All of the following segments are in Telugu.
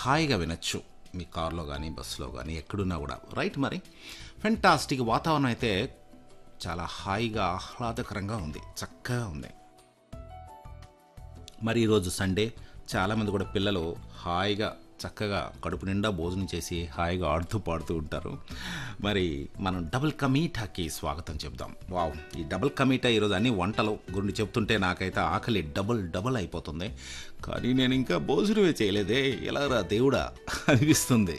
హాయిగా వినొచ్చు మీ కార్లో కానీ బస్సులో కానీ ఎక్కడున్నా కూడా రైట్ మరి ఫెంటాస్టిక్ వాతావరణం అయితే చాలా హాయిగా ఆహ్లాదకరంగా ఉంది చక్కగా ఉంది మరి ఈరోజు సండే చాలామంది కూడా పిల్లలు హాయిగా చక్కగా కడుపు నిండా భోజనం చేసి హాయిగా ఆడుతూ పాడుతూ ఉంటారు మరి మనం డబుల్ కమీటాకి స్వాగతం చెప్దాం వావ్ ఈ డబుల్ కమీటా ఈరోజు అన్ని వంటలు గురించి చెప్తుంటే నాకైతే ఆకలి డబుల్ డబుల్ అయిపోతుంది కానీ నేను ఇంకా భోజనమే చేయలేదే ఎలారా దేవుడా అనిపిస్తుంది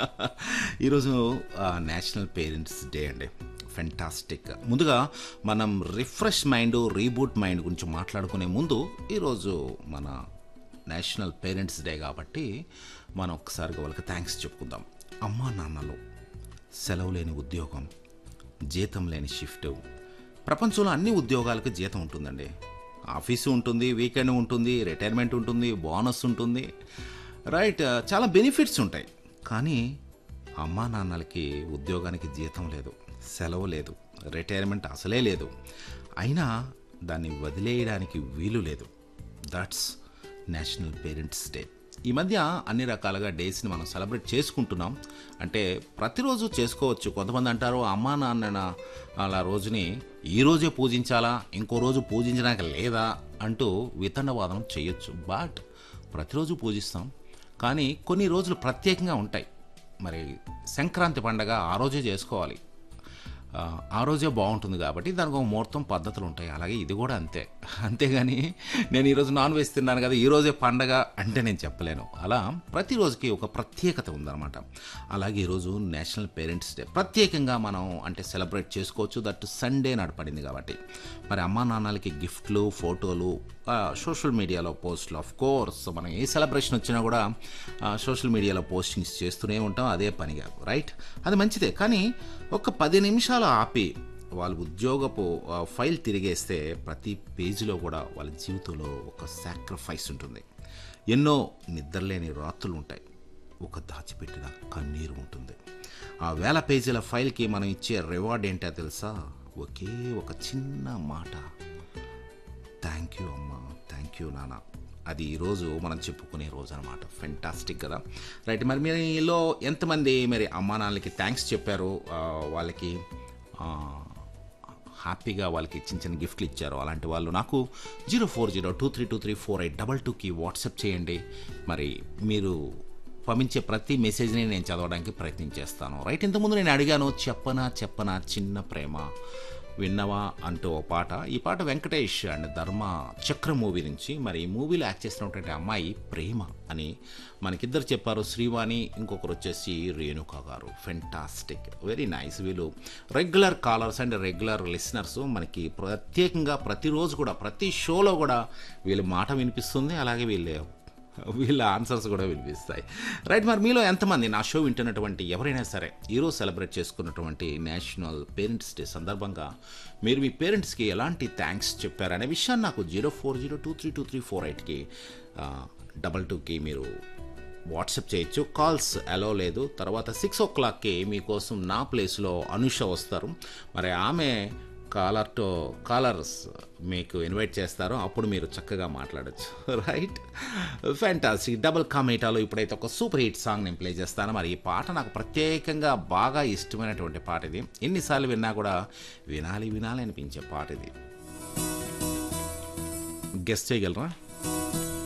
ఈరోజు నేషనల్ పేరెంట్స్ డే అండి ఫెంటాస్టిక్ ముందుగా మనం రిఫ్రెష్ మైండ్ రీబూట్ మైండ్ గురించి మాట్లాడుకునే ముందు ఈరోజు మన నేషనల్ పేరెంట్స్ డే కాబట్టి మనం ఒక్కసారిగా వాళ్ళకి థ్యాంక్స్ చెప్పుకుందాం అమ్మా నాన్నలు సెలవు లేని ఉద్యోగం జీతం లేని షిఫ్ట్ ప్రపంచంలో అన్ని ఉద్యోగాలకు జీతం ఉంటుందండి ఆఫీసు ఉంటుంది వీకెండ్ ఉంటుంది రిటైర్మెంట్ ఉంటుంది బోనస్ ఉంటుంది రైట్ చాలా బెనిఫిట్స్ ఉంటాయి కానీ అమ్మా నాన్నలకి ఉద్యోగానికి జీతం లేదు సెలవు లేదు రిటైర్మెంట్ అసలే లేదు అయినా దాన్ని వదిలేయడానికి వీలు లేదు దట్స్ నేషనల్ పేరెంట్స్ డే ఈ మధ్య అన్ని రకాలుగా డేస్ని మనం సెలబ్రేట్ చేసుకుంటున్నాం అంటే ప్రతిరోజు చేసుకోవచ్చు కొంతమంది అంటారు అమ్మా నాన్న అలా రోజుని ఈ రోజే పూజించాలా ఇంకో రోజు పూజించడానికి లేదా అంటూ వితండవాదం చేయొచ్చు బట్ ప్రతిరోజు పూజిస్తాం కానీ కొన్ని రోజులు ప్రత్యేకంగా ఉంటాయి మరి సంక్రాంతి పండగ ఆ రోజే చేసుకోవాలి ఆ, ఆ రోజే బాగుంటుంది కాబట్టి దానికి ఒక ముహూర్తం పద్ధతులు ఉంటాయి అలాగే ఇది కూడా అంతే అంతేగాని నేను ఈరోజు నాన్ వెజ్ తిన్నాను కదా ఈ రోజే పండగ అంటే నేను చెప్పలేను అలా ప్రతిరోజుకి ఒక ప్రత్యేకత ఉందన్నమాట అలాగే ఈరోజు నేషనల్ పేరెంట్స్ డే ప్రత్యేకంగా మనం అంటే సెలబ్రేట్ చేసుకోవచ్చు దట్ సండే నాడు పడింది కాబట్టి మరి అమ్మా నాన్నలకి గిఫ్ట్లు ఫోటోలు సోషల్ మీడియాలో పోస్టులు ఆఫ్ కోర్స్ మనం ఏ సెలబ్రేషన్ వచ్చినా కూడా సోషల్ మీడియాలో పోస్టింగ్స్ చేస్తూనే ఉంటాం అదే పనిగా రైట్ అది మంచిదే కానీ ఒక పది నిమిషాలు ఆపి వాళ్ళ ఉద్యోగపు ఆ, ఫైల్ తిరిగేస్తే ప్రతి పేజీలో కూడా వాళ్ళ జీవితంలో ఒక సాక్రిఫైస్ ఉంటుంది ఎన్నో నిద్రలేని రాత్రులు ఉంటాయి ఒక దాచిపెట్టిన కన్నీరు ఉంటుంది ఆ వేల పేజీల ఫైల్కి మనం ఇచ్చే రివార్డ్ ఏంటో తెలుసా ఒకే ఒక చిన్న మాట థ్యాంక్ యూ అమ్మా థ్యాంక్ యూ నాన్న అది ఈరోజు మనం చెప్పుకునే రోజు అనమాట ఫెంటాస్టిక్ కదా రైట్ మరి మీలో ఎంతమంది మరి అమ్మా నాన్నలకి థ్యాంక్స్ చెప్పారు ఆ, వాళ్ళకి ఆ, హ్యాపీగా వాళ్ళకి చిన్న చిన్న గిఫ్ట్లు ఇచ్చారు అలాంటి వాళ్ళు నాకు zero four zero two three two three four eight double టూకి వాట్సాప్ చేయండి మరి మీరు పంపించే ప్రతి మెసేజ్ని నేను చదవడానికి ప్రయత్నం చేస్తాను రైట్ ఇంతకుముందు నేను అడిగాను చెప్పనా చెప్పనా చిన్న ప్రేమ విన్నవా అంటూ ఓ పాట ఈ పాట వెంకటేష్ అండ్ ధర్మ చక్ర మూవీ నుంచి మరి ఈ మూవీలో యాక్ట్ చేసినటువంటి అమ్మాయి ప్రేమ అని మనకిద్దరు చెప్పారు శ్రీవాణి ఇంకొకరు వచ్చేసి Renuka garu fantastic very nice వీళ్ళు regular callers and regular listeners మనకి ప్రత్యేకంగా ప్రతిరోజు కూడా ప్రతి షోలో కూడా వీళ్ళ మాట వినిపిస్తుంది అలాగే వీళ్ళ వీళ్ళ ఆన్సర్స్ కూడా వినిపిస్తాయి రైట్ మరి మీలో ఎంతమంది నా షో వింటున్నటువంటి ఎవరైనా సరే ఈరోజు సెలబ్రేట్ చేసుకున్నటువంటి నేషనల్ పేరెంట్స్ డే సందర్భంగా మీరు మీ పేరెంట్స్కి ఎలాంటి థ్యాంక్స్ చెప్పారనే విషయాన్ని నాకు zero four zero two three two three four ఎయిట్కి డబల్ టూకి మీరు వాట్సాప్ చేయొచ్చు కాల్స్ అలో లేదు తర్వాత సిక్స్ ఓ క్లాక్కి మీకోసం నా ప్లేస్లో అనుష వస్తారు మరి ఆమె కాలర్తో కాలర్స్ మీకు ఇన్వైట్ చేస్తారో అప్పుడు మీరు చక్కగా మాట్లాడచ్చు రైట్ ఫ్యాంటాస్టిక్ డబుల్ కామేటాలో ఇప్పుడైతే ఒక సూపర్ హిట్ సాంగ్ నేను ప్లే చేస్తాను మరి ఈ పాట నాకు ప్రత్యేకంగా బాగా ఇష్టమైనటువంటి పాట ఇది ఎన్నిసార్లు విన్నా కూడా వినాలి వినాలి అనిపించే పాట ఇది గెస్ట్ చేయగలరా